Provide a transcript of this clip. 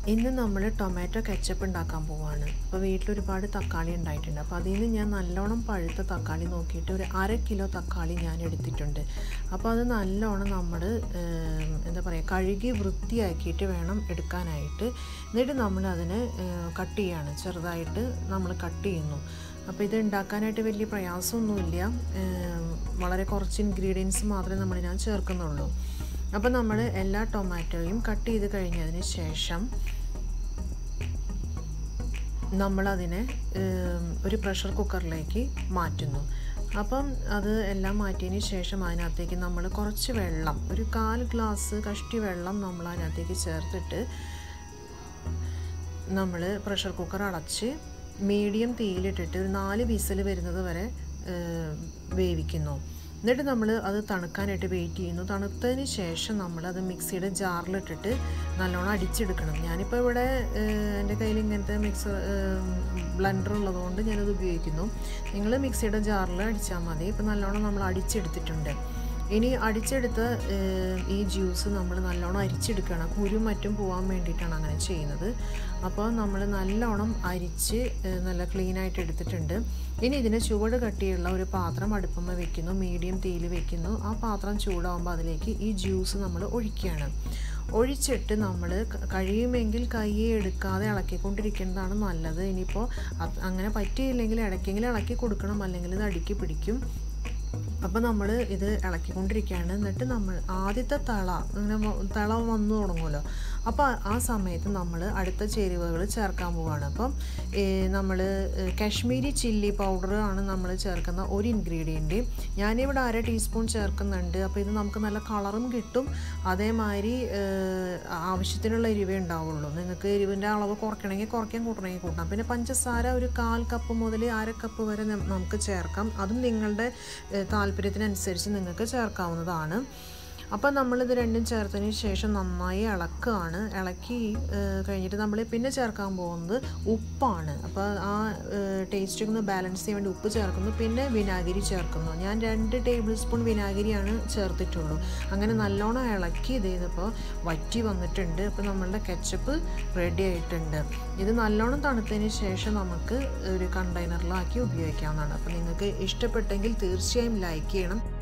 ഇന്ന് നമ്മൾ tomato ketchup ഉണ്ടാക്കാൻ പോവാണ് അപ്പോൾ വീട്ടിൽ ഒരുപാട് തക്കാളി ഉണ്ടായിട്ടുണ്ട് അപ്പോൾ അതിൽ നിന്ന് ഞാൻ നല്ലോണം പഴുത്ത തക്കാളി നോക്കിയിട്ട് ഒരു അര കിലോ തക്കാളി ഞാൻ എടുത്തിട്ടുണ്ട് അപ്പോൾ അത് നല്ലോണം നമ്മൾ എന്താ പറയുക കഴുകി വൃത്തിയാക്കിയിട്ട് വേണം എടുക്കാനായിട്ട് എന്നിട്ട് നമ്മൾ അതിനെ കട്ട് ചെയ്യാണ് ചെറുതായിട്ട് നമ്മൾ കട്ട് ചെയ്യുന്നു അപ്പോൾ ഇത് ഉണ്ടാക്കാനായിട്ട് വലിയ പ്രയാസമൊന്നുമില്ല വളരെ കുറച്ച് ഇൻഗ്രീഡിയൻസ് മാത്രമേ നമ്മൾ ഞാൻ ചേർക്കുന്നുള്ളൂ അപ്പോൾ നമ്മൾ എല്ലാ ടൊമാറ്റോയും കട്ട് ചെയ്ത് കഴിഞ്ഞതിന് ശേഷം നമ്മളതിനെ ഒരു പ്രഷർ കുക്കറിലേക്ക് മാറ്റുന്നു അപ്പം അത് എല്ലാം മാറ്റിയതിന് ശേഷം അതിനകത്തേക്ക് നമ്മൾ കുറച്ച് വെള്ളം ഒരു കാൽ ഗ്ലാസ് കഷ്ടി വെള്ളം നമ്മൾ അതിനകത്തേക്ക് ചേർത്തിട്ട് നമ്മൾ പ്രഷർ കുക്കർ അടച്ച് മീഡിയം തീയിലിട്ടിട്ട് ഒരു നാല് വിസിൽ വരുന്നത് വരെ വേവിക്കുന്നു എന്നിട്ട് നമ്മൾ അത് തണുക്കാനായിട്ട് വെയിറ്റ് ചെയ്യുന്നു തണുത്തതിന് ശേഷം നമ്മൾ അത് മിക്സിയുടെ ജാറിലിട്ടിട്ട് നല്ലോണം അടിച്ചെടുക്കണം ഞാനിപ്പോൾ ഇവിടെ എൻ്റെ കയ്യിൽ ഇങ്ങനത്തെ മിക്സർ ബ്ലെൻഡർ ഉള്ളതുകൊണ്ട് ഞാനത് ഉപയോഗിക്കുന്നു നിങ്ങൾ മിക്സിയുടെ ജാറിൽ അടിച്ചാൽ മതി ഇപ്പം നല്ലോണം നമ്മൾ അടിച്ചെടുത്തിട്ടുണ്ട് ഇനി അടിച്ചെടുത്ത ഈ ജ്യൂസ് നമ്മൾ നല്ലോണം അരിച്ചെടുക്കണം കുരു മറ്റും പോകാൻ വേണ്ടിയിട്ടാണ് അങ്ങനെ ചെയ്യുന്നത് അപ്പോൾ നമ്മൾ നല്ലോണം അരിച്ച് നല്ല ക്ലീനായിട്ട് എടുത്തിട്ടുണ്ട് ഇനി ഇതിന് ചുവട് കട്ടിയുള്ള ഒരു പാത്രം അടുപ്പമ്മ വെക്കുന്നു മീഡിയം തീയിൽ വെക്കുന്നു ആ പാത്രം ചൂടാകുമ്പോൾ അതിലേക്ക് ഈ ജ്യൂസ് നമ്മൾ ഒഴിക്കുകയാണ് ഒഴിച്ചിട്ട് നമ്മൾ കഴിയുമെങ്കിൽ കയ്യെ എടുക്കാതെ ഇളക്കിക്കൊണ്ടിരിക്കുന്നതാണ് നല്ലത് ഇനിയിപ്പോൾ അങ്ങനെ പറ്റിയില്ലെങ്കിൽ ഇടയ്ക്കെങ്കിലും ഇളക്കി കൊടുക്കണം അല്ലെങ്കിൽ ഇത് അടുക്കി പിടിക്കും അപ്പോൾ നമ്മൾ ഇത് ഇളക്കിക്കൊണ്ടിരിക്കുകയാണ് എന്നിട്ട് നമ്മൾ ആദ്യത്തെ തള അങ്ങനെ തള വന്നു തുടങ്ങുമല്ലോ അപ്പോൾ ആ സമയത്ത് നമ്മൾ അടുത്ത ചേരുവകൾ ചേർക്കാൻ പോവുകയാണ് അപ്പം നമ്മൾ കാശ്മീരി ചില്ലി പൗഡർ ആണ് നമ്മൾ ചേർക്കുന്ന ഒരു ഇൻഗ്രീഡിയൻറ്റ് ഞാനിവിടെ അര ടീസ്പൂൺ ചേർക്കുന്നുണ്ട് അപ്പോൾ ഇത് നമുക്ക് നല്ല കളറും കിട്ടും അതേമാതിരി ആവശ്യത്തിനുള്ള എരിവേ ഉണ്ടാവുള്ളൂ നിങ്ങൾക്ക് എരിവിൻ്റെ അളവ് കുറയ്ക്കണമെങ്കിൽ കുറയ്ക്കാൻ കൂട്ടണമെങ്കിൽ കൂട്ടാം പിന്നെ പഞ്ചസാര ഒരു കാൽ കപ്പ് മുതൽ അര കപ്പ് വരെ നമുക്ക് ചേർക്കാം അതും നിങ്ങളുടെ താല്പര്യത്തിനനുസരിച്ച് നിങ്ങൾക്ക് ചേർക്കാവുന്നതാണ് അപ്പോൾ നമ്മളിത് രണ്ടും ചേർത്തതിന് ശേഷം നന്നായി ഇളക്കുകയാണ് ഇളക്കി കഴിഞ്ഞിട്ട് നമ്മൾ പിന്നെ ചേർക്കാൻ പോകുന്നത് ഉപ്പാണ് അപ്പോൾ ആ ടേസ്റ്റ് ഒന്ന് ബാലൻസ് ചെയ്യാൻ വേണ്ടി ഉപ്പ് ചേർക്കുന്നു പിന്നെ വിനാഗിരി ചേർക്കുന്നു ഞാൻ രണ്ട് ടേബിൾ സ്പൂൺ വിനാഗിരിയാണ് ചേർത്തിട്ടുള്ളൂ അങ്ങനെ നല്ലോണം ഇളക്കി ഇത് ചെയ്തപ്പോൾ വറ്റി വന്നിട്ടുണ്ട് അപ്പോൾ നമ്മളുടെ കെച്ചപ്പ് റെഡി ആയിട്ടുണ്ട് ഇത് നല്ലോണം തണുത്തതിന് ശേഷം നമുക്ക് ഒരു കണ്ടെയ്നറിലാക്കി ഉപയോഗിക്കാവുന്നതാണ് അപ്പോൾ നിങ്ങൾക്ക് ഇഷ്ടപ്പെട്ടെങ്കിൽ തീർച്ചയായും ലൈക്ക് ചെയ്യണം